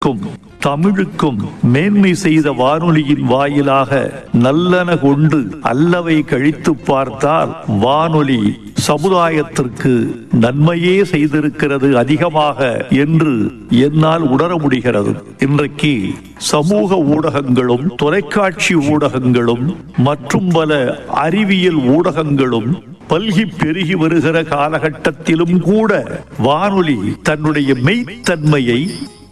மொழிக்கும் தமிழுக்கும் மேன்மை செய்த வானொலியின் வாயிலாக நல்லன கொண்டு அல்லவை கழித்து பார்த்தால் வானொலி சமுதாயத்திற்கு நன்மையே செய்திருக்கிறது அதிகமாக என்று என்னால் உணர முடிகிறது இன்றைக்கு சமூக ஊடகங்களும் தொலைக்காட்சி ஊடகங்களும் மற்றும் பல அறிவியல் ஊடகங்களும் பல்கி பெருகி வருகிற காலகட்டத்திலும் கூட வானொலி தன்னுடைய மெய்த்தன்மையை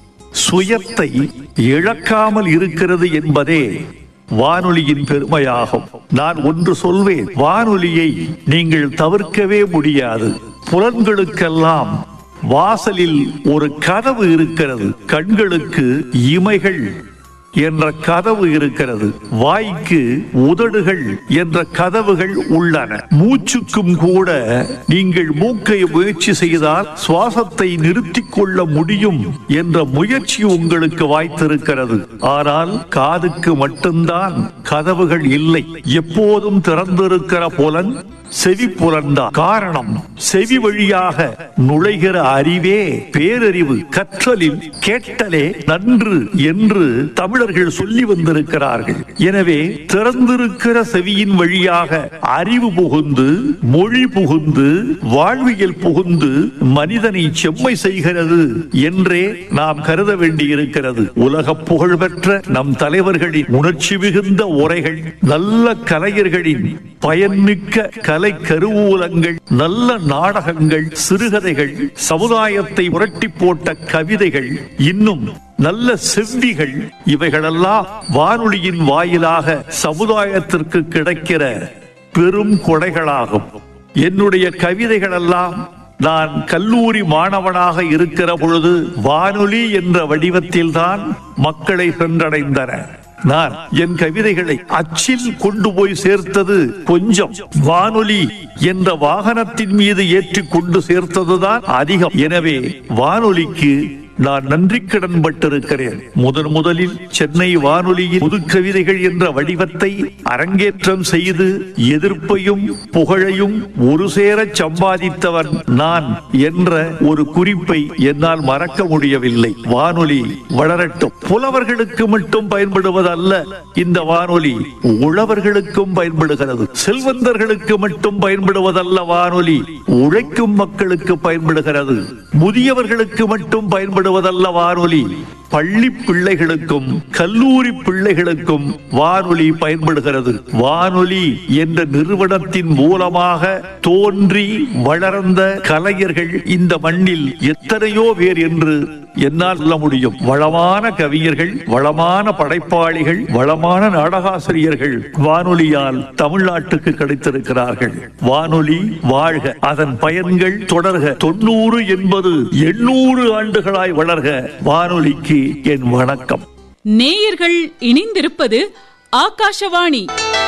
சுயத்தை இழக்காமல் இருக்கிறது என்பதே வானொலியின் பெருமையாகும் நான் ஒன்று சொல்வேன் வானொலியை நீங்கள் தவிர்க்கவே முடியாது புலன்களுக்கெல்லாம் வாசலில் ஒரு கதவு இருக்கிறது கண்களுக்கு இமைகள் என்ற கதவு இருக்கிறது வாய்க்கு உதடுகள் என்ற கதவுகள் உள்ளன மூச்சுக்கும் கூட நீங்கள் மூக்கை முயற்சி செய்தால் சுவாசத்தை நிறுத்திக் கொள்ள முடியும் என்ற முயற்சி உங்களுக்கு வாய்த்திருக்கிறது ஆனால் காதுக்கு மட்டும்தான் கதவுகள் இல்லை எப்போதும் திறந்திருக்கிற புலன் செவி புலன்தான் காரணம் செவி வழியாக நுழைகிற அறிவே பேரறிவு கற்றலில் கேட்டலே நன்று என்று தமிழர்கள் சொல்லி வந்திருக்கிறார்கள் எனவே திறந்திருக்கிற செவியின் வழியாக அறிவு புகுந்து மொழி புகுந்து வாழ்வியல் புகுந்து மனிதனை செம்மை செய்கிறது என்றே நாம் கருத வேண்டியிருக்கிறது உலக புகழ் பெற்ற நம் தலைவர்களின் உணர்ச்சி மிகுந்த உரைகள் நல்ல கலைஞர்களின் பயன்மிக்க கலை கருவூலங்கள் நல்ல நாடகங்கள் சிறுகதைகள் சமுதாயத்தை புரட்டி போட்ட கவிதைகள் இன்னும் நல்ல செவ்விகள் இவைகளெல்லாம் வானொலியின் வாயிலாக சமுதாயத்திற்கு கிடைக்கிற பெரும் கொடைகளாகும் என்னுடைய கவிதைகளெல்லாம் நான் கல்லூரி மாணவனாக இருக்கிற பொழுது வானொலி என்ற வடிவத்தில்தான் மக்களை சென்றடைந்தன நான் என் கவிதைகளை அச்சில் கொண்டு போய் சேர்த்தது கொஞ்சம் வானொலி என்ற வாகனத்தின் மீது ஏற்றி கொண்டு சேர்த்ததுதான் அதிகம் எனவே வானொலிக்கு நான் நன்றி கடன் பட்டிருக்கிறேன் முதன் முதலில் சென்னை வானொலியின் புது கவிதைகள் என்ற வடிவத்தை அரங்கேற்றம் செய்து எதிர்ப்பையும் புகழையும் ஒரு சேர சம்பாதித்தவன் நான் என்ற ஒரு குறிப்பை என்னால் மறக்க முடியவில்லை வானொலி வளரட்டும் புலவர்களுக்கு மட்டும் பயன்படுவதல்ல இந்த வானொலி உழவர்களுக்கும் பயன்படுகிறது செல்வந்தர்களுக்கு மட்டும் பயன்படுவதல்ல வானொலி உழைக்கும் மக்களுக்கு பயன்படுகிறது முதியவர்களுக்கு மட்டும் பயன்படுவதல்ல வானொலி பள்ளி பிள்ளைகளுக்கும் கல்லூரி பிள்ளைகளுக்கும் வானொலி பயன்படுகிறது வானொலி என்ற நிறுவனத்தின் மூலமாக தோன்றி வளர்ந்த கலைஞர்கள் இந்த மண்ணில் எத்தனையோ பேர் என்று என்னால் சொல்ல முடியும் வளமான கவிஞர்கள் வளமான படைப்பாளிகள் வளமான நாடகாசிரியர்கள் வானொலியால் தமிழ்நாட்டுக்கு கிடைத்திருக்கிறார்கள் வானொலி வாழ்க அதன் பயன்கள் தொடர்க தொண்ணூறு என்பது எண்ணூறு ஆண்டுகளாய் வளர்க வானொலிக்கு என் வணக்கம் நேயர்கள் இணைந்திருப்பது ஆகாஷவாணி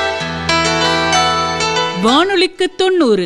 வானொலிக்கு தொண்ணூறு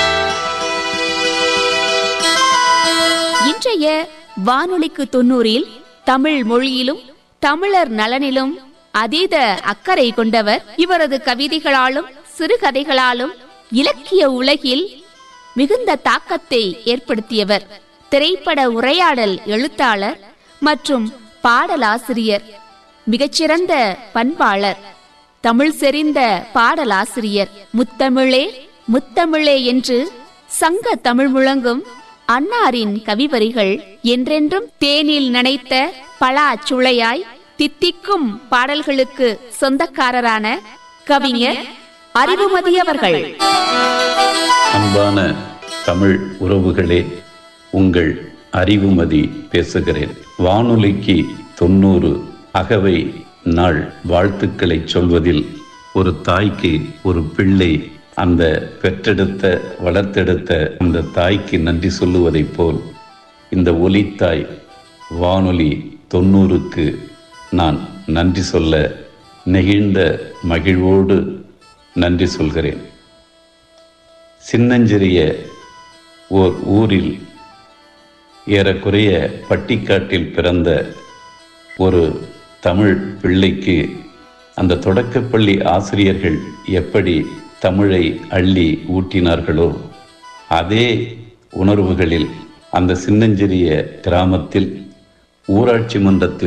இன்றைய வானொலிக்கு தொண்ணூறில் தமிழ் மொழியிலும் தமிழர் நலனிலும் அதீத அக்கறை கொண்டவர் இவரது கவிதைகளாலும் சிறுகதைகளாலும் இலக்கிய உலகில் மிகுந்த தாக்கத்தை ஏற்படுத்தியவர் திரைப்பட உரையாடல் எழுத்தாளர் மற்றும் பாடலாசிரியர் மிகச்சிறந்த பண்பாளர் தமிழ் செறிந்த பாடலாசிரியர் முத்தமிழே முத்தமிழே என்று சங்க தமிழ் முழங்கும் அன்னாரின் கவிவரிகள் என்றென்றும் தேனில் நனைத்த பலா சுளையாய் தித்திக்கும் பாடல்களுக்கு சொந்தக்காரரான கவிஞர் அறிவுமதி அவர்கள் அன்பான தமிழ் உறவுகளே உங்கள் அறிவுமதி பேசுகிறேன் வானொலிக்கு தொண்ணூறு அகவை நாள் வாழ்த்துக்களை சொல்வதில் ஒரு தாய்க்கு ஒரு பிள்ளை அந்த பெற்றெடுத்த வளர்த்தெடுத்த அந்த தாய்க்கு நன்றி சொல்லுவதைப் போல் இந்த ஒலித்தாய் வானொலி தொண்ணூறுக்கு நான் நன்றி சொல்ல நெகிழ்ந்த மகிழ்வோடு நன்றி சொல்கிறேன் சின்னஞ்சிறிய ஓர் ஊரில் ஏறக்குறைய பட்டிக்காட்டில் பிறந்த ஒரு தமிழ் பிள்ளைக்கு அந்த தொடக்கப்பள்ளி ஆசிரியர்கள் எப்படி தமிழை அள்ளி ஊட்டினார்களோ அதே உணர்வுகளில் அந்த சின்னஞ்சிறிய கிராமத்தில் ஊராட்சி மன்றத்தில்